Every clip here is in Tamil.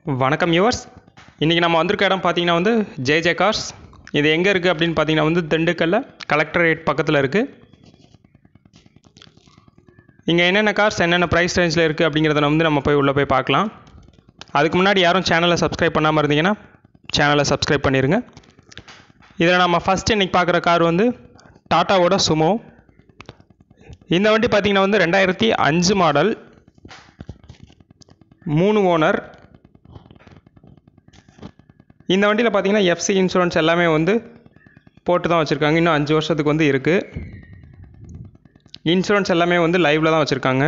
வணக்கம் யுவர்ஸ் இன்றைக்கி நம்ம வந்திருக்க இடம் பார்த்தீங்கன்னா வந்து ஜேஜே கார்ஸ் இது எங்கே இருக்குது அப்படின்னு பார்த்தீங்கன்னா வந்து திண்டுக்கல்ல கலெக்டரேட் பக்கத்தில் இருக்குது இங்கே என்னென்ன கார்ஸ் என்னென்ன ப்ரைஸ் ரேஞ்சில் இருக்குது அப்படிங்கிறத வந்து நம்ம போய் உள்ளே போய் பார்க்கலாம் அதுக்கு முன்னாடி யாரும் சேனலை சப்ஸ்கிரைப் பண்ணாமல் இருந்தீங்கன்னா சேனலை சப்ஸ்கிரைப் பண்ணிடுங்க இதில் நம்ம ஃபஸ்ட் இன்றைக்கி பார்க்குற கார் வந்து டாட்டாவோட சுமோ இந்த வண்டி பார்த்தீங்கன்னா வந்து ரெண்டாயிரத்தி அஞ்சு மாடல் மூணு ஓனர் இந்த வண்டியில் பார்த்தீங்கன்னா எஃப்சி இன்சூரன்ஸ் எல்லாமே வந்து போட்டு தான் வச்சுருக்காங்க இன்னும் அஞ்சு வருஷத்துக்கு வந்து இருக்குது இன்சூரன்ஸ் எல்லாமே வந்து லைவில் தான் வச்சுருக்காங்க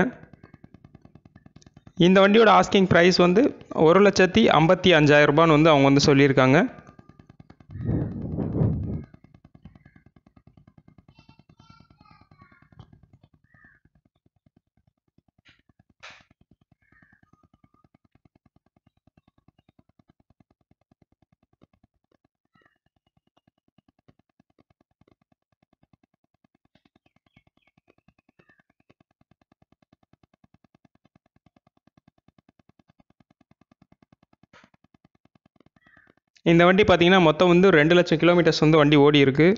இந்த வண்டியோட ஆஸ்கிங் ப்ரைஸ் வந்து ஒரு லட்சத்தி ஐம்பத்தி அஞ்சாயிரம் ரூபான்னு வந்து அவங்க வந்து சொல்லியிருக்காங்க இந்த வண்டி பார்த்தீங்கன்னா மொத்தம் வந்து ரெண்டு லட்சம் கிலோமீட்டர்ஸ் வந்து வண்டி ஓடி இருக்கு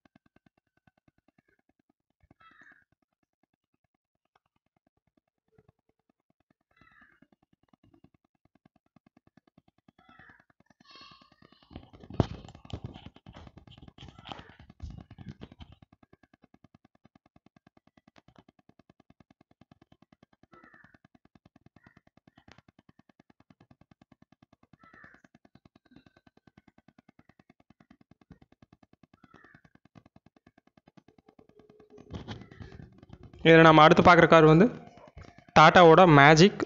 இதில் நம்ம அடுத்து பார்க்குற கார் வந்து டாட்டாவோட மேஜிக்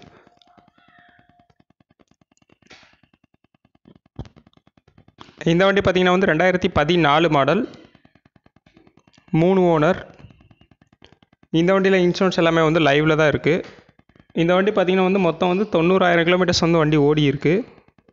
இந்த வண்டி பார்த்தீங்கன்னா வந்து ரெண்டாயிரத்தி பதினாலு மாடல் மூணு ஓனர் இந்த வண்டியில் இன்சூரன்ஸ் எல்லாமே வந்து லைவில் தான் இருக்குது இந்த வண்டி பார்த்தீங்கன்னா வந்து மொத்தம் வந்து தொண்ணூறாயிரம் கிலோமீட்டர்ஸ் வந்து வண்டி ஓடி இருக்குது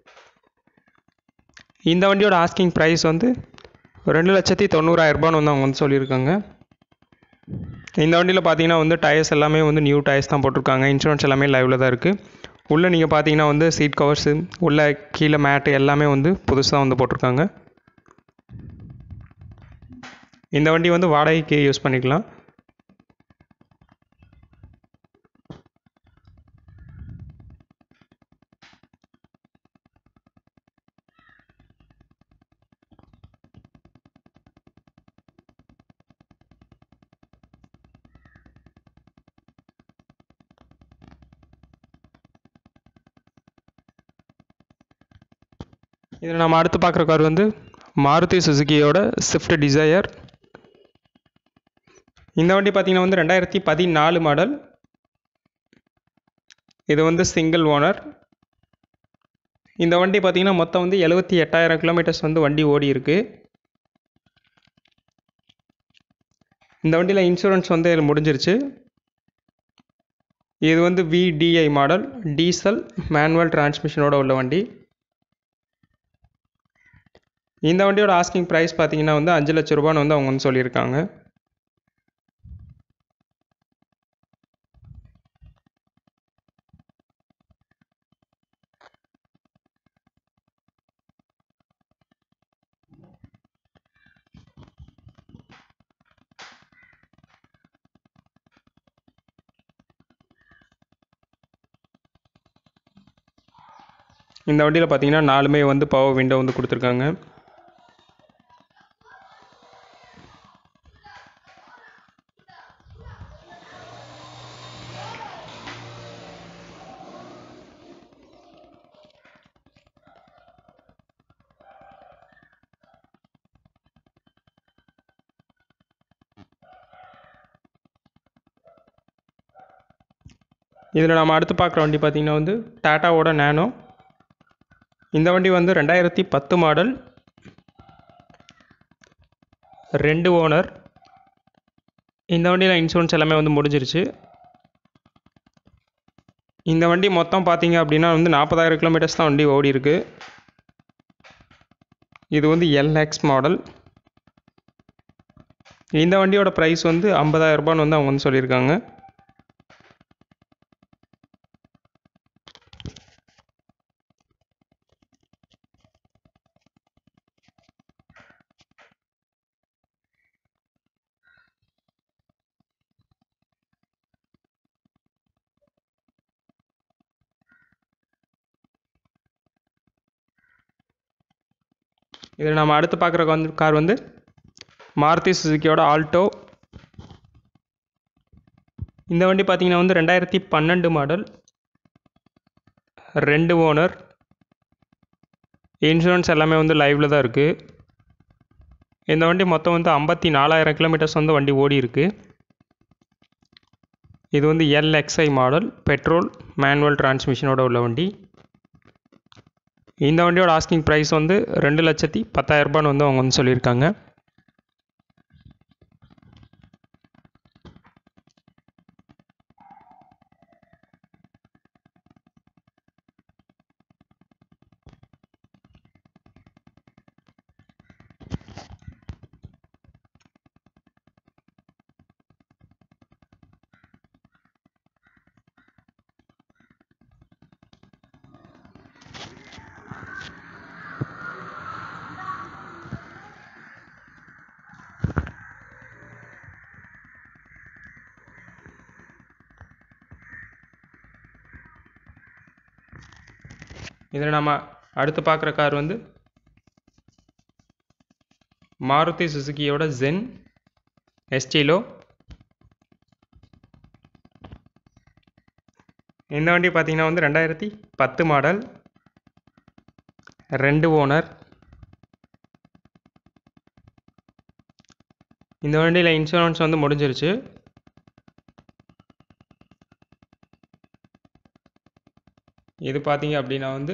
இந்த வண்டியோட ஆஸ்கிங் ப்ரைஸ் வந்து ரெண்டு லட்சத்தி தொண்ணூறாயிரம் ரூபான்னு வந்து அவங்க வந்து சொல்லியிருக்காங்க இந்த வண்டியில் பார்த்தீங்கன்னா வந்து டயர்ஸ் எல்லாமே வந்து நியூ டயர்ஸ் தான் போட்டிருக்காங்க இன்சூரன்ஸ் எல்லாமே லைவில் தான் இருக்குது உள்ளே நீங்கள் பார்த்தீங்கன்னா வந்து சீட் கவர்ஸு உள்ளே கீழே மேட்டு எல்லாமே வந்து புதுசாக வந்து போட்டிருக்காங்க இந்த வண்டி வந்து வாடகைக்கு யூஸ் பண்ணிக்கலாம் இதில் நம்ம அடுத்து பார்க்குற கார் வந்து மாருதி சுசுகியோட ஸ்விஃப்ட் டிசையர் இந்த வண்டி பார்த்தீங்கன்னா வந்து ரெண்டாயிரத்தி பதினாலு மாடல் இது வந்து சிங்கிள் ஓனர் இந்த வண்டி பார்த்தீங்கன்னா மொத்தம் வந்து எழுபத்தி எட்டாயிரம் கிலோமீட்டர்ஸ் வந்து வண்டி ஓடி இருக்கு இந்த வண்டியில் இன்சூரன்ஸ் வந்து இதில் முடிஞ்சிருச்சு இது வந்து விடிஐ மாடல் டீசல் மேனுவல் டிரான்ஸ்மிஷனோட உள்ள வண்டி இந்த வண்டியோட ஆஸ்கிங் ப்ரைஸ் பார்த்தீங்கன்னா வந்து அஞ்சு லட்ச ரூபான்னு வந்து அவங்க வந்து சொல்லியிருக்காங்க இந்த வண்டியில் பார்த்தீங்கன்னா நாலுமே வந்து பவர் விண்டோ வந்து கொடுத்துருக்காங்க இதில் நம்ம அடுத்து பார்க்குற வண்டி பார்த்திங்கன்னா வந்து டாட்டாவோட நேனோ இந்த வண்டி வந்து ரெண்டாயிரத்தி பத்து மாடல் ரெண்டு ஓனர் இந்த வண்டியில் இன்சூரன்ஸ் எல்லாமே வந்து முடிஞ்சிருச்சு இந்த வண்டி மொத்தம் பார்த்தீங்க அப்படின்னா வந்து நாற்பதாயிரம் கிலோமீட்டர்ஸ் தான் வண்டி ஓடி இருக்கு இது வந்து எல்எக்ஸ் மாடல் இந்த வண்டியோட ப்ரைஸ் வந்து ஐம்பதாயிரம் ரூபான்னு வந்து அவங்க வந்து சொல்லியிருக்காங்க இதில் நம்ம அடுத்து பார்க்குற வந்து கார் வந்து மாருதி சுசுக்கியோட ஆல்டோ இந்த வண்டி பார்த்தீங்கன்னா வந்து ரெண்டாயிரத்தி பன்னெண்டு மாடல் ரெண்டு ஓனர் இன்சூரன்ஸ் எல்லாமே வந்து லைவில் தான் இருக்குது இந்த வண்டி மொத்தம் வந்து ஐம்பத்தி நாலாயிரம் கிலோமீட்டர்ஸ் வந்து வண்டி ஓடி இருக்கு இது வந்து எல்எக்ஸ்ஐ மாடல் பெட்ரோல் மேனுவல் டிரான்ஸ்மிஷனோட உள்ள வண்டி இந்த வண்டியோட ஆஸ்கிங் ப்ரைஸ் வந்து ரெண்டு லட்சத்தி பத்தாயிரரூபான்னு வந்து அவங்க வந்து சொல்லியிருக்காங்க இதில் நம்ம அடுத்து பார்க்குற கார் வந்து மாருதி சுசுக்கியோட ஜென் எஸ்டிலோ இந்த வண்டி பார்த்தீங்கன்னா வந்து ரெண்டாயிரத்தி பத்து மாடல் ரெண்டு ஓனர் இந்த வண்டியில் இன்சூரன்ஸ் வந்து முடிஞ்சிருச்சு இது பார்த்தீங்க அப்படின்னா வந்து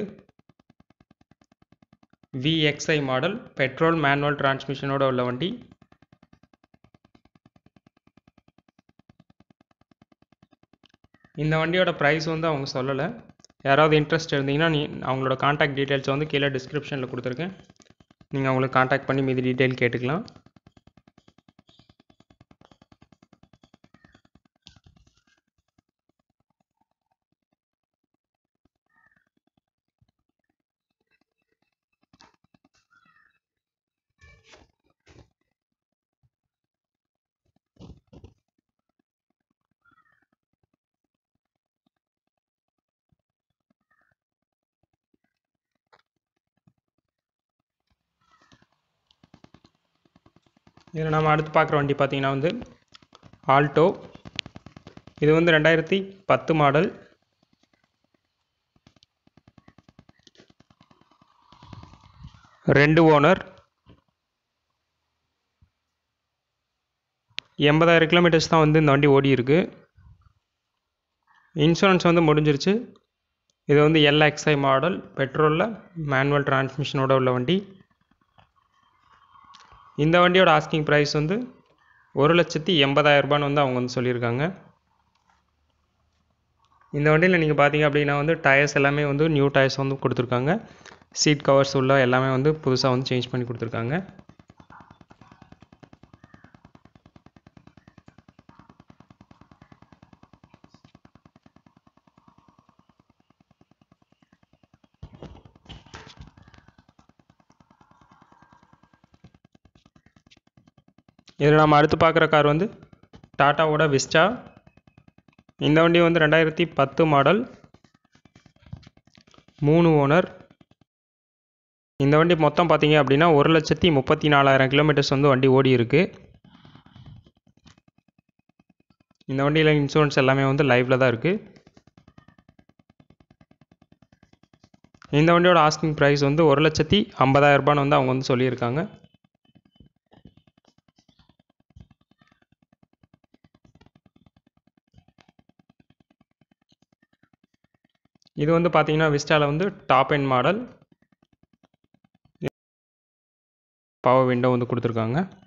விஎக்ஸ்ஐ மாடல் பெட்ரோல் மேனுவல் டிரான்ஸ்மிஷனோட உள்ள வண்டி இந்த வண்டியோட ப்ரைஸ் வந்து அவங்க சொல்லலை யாராவது இன்ட்ரெஸ்ட் இருந்தீங்கன்னா நீ அவங்களோட காண்டாக்ட் டீட்டெயில்ஸ் வந்து கீழே டிஸ்கிரிப்ஷனில் கொடுத்துருக்கேன் நீங்கள் அவங்களுக்கு காண்டாக்ட் பண்ணி மீதி டீட்டெயில் கேட்டுக்கலாம் இதில் நம்ம அடுத்து பார்க்குற வண்டி பார்த்தீங்கன்னா வந்து ஆல்டோ இது வந்து ரெண்டாயிரத்தி பத்து மாடல் ரெண்டு ஓனர் எண்பதாயிரம் கிலோமீட்டர்ஸ் தான் வந்து இந்த வண்டி ஓடி இருக்கு இன்சூரன்ஸ் வந்து முடிஞ்சிருச்சு இது வந்து எல்எக்ஸ்ஐ மாடல் பெட்ரோலில் மேனுவல் டிரான்ஸ்மிஷனோட உள்ள வண்டி இந்த வண்டியோட ஆஸ்கிங் ப்ரைஸ் வந்து ஒரு லட்சத்தி எண்பதாயிரரூபான்னு வந்து அவங்க வந்து சொல்லியிருக்காங்க இந்த வண்டியில் நீங்கள் பார்த்தீங்க அப்படின்னா வந்து டயர்ஸ் எல்லாமே வந்து நியூ டயர்ஸ் வந்து கொடுத்துருக்காங்க சீட் கவர்ஸ் உள்ள எல்லாமே வந்து புதுசாக வந்து சேஞ்ச் பண்ணி கொடுத்துருக்காங்க இதில் நம்ம அடுத்து பார்க்குற கார் வந்து டாட்டாவோட விஸ்டா இந்த வண்டி வந்து ரெண்டாயிரத்தி பத்து மாடல் மூணு ஓனர் இந்த வண்டி மொத்தம் பார்த்தீங்க அப்படின்னா ஒரு லட்சத்தி முப்பத்தி நாலாயிரம் கிலோமீட்டர்ஸ் வந்து வண்டி ஓடி இருக்கு இந்த வண்டியில் இன்சூரன்ஸ் எல்லாமே வந்து லைவில் தான் இருக்குது இந்த வண்டியோட ஆஸ்கிங் ப்ரைஸ் வந்து ஒரு லட்சத்தி ஐம்பதாயிரம் ரூபான்னு வந்து அவங்க வந்து சொல்லியிருக்காங்க இது வந்து பார்த்தீங்கன்னா விஸ்டாவில் வந்து top end model power window வந்து கொடுத்துருக்காங்க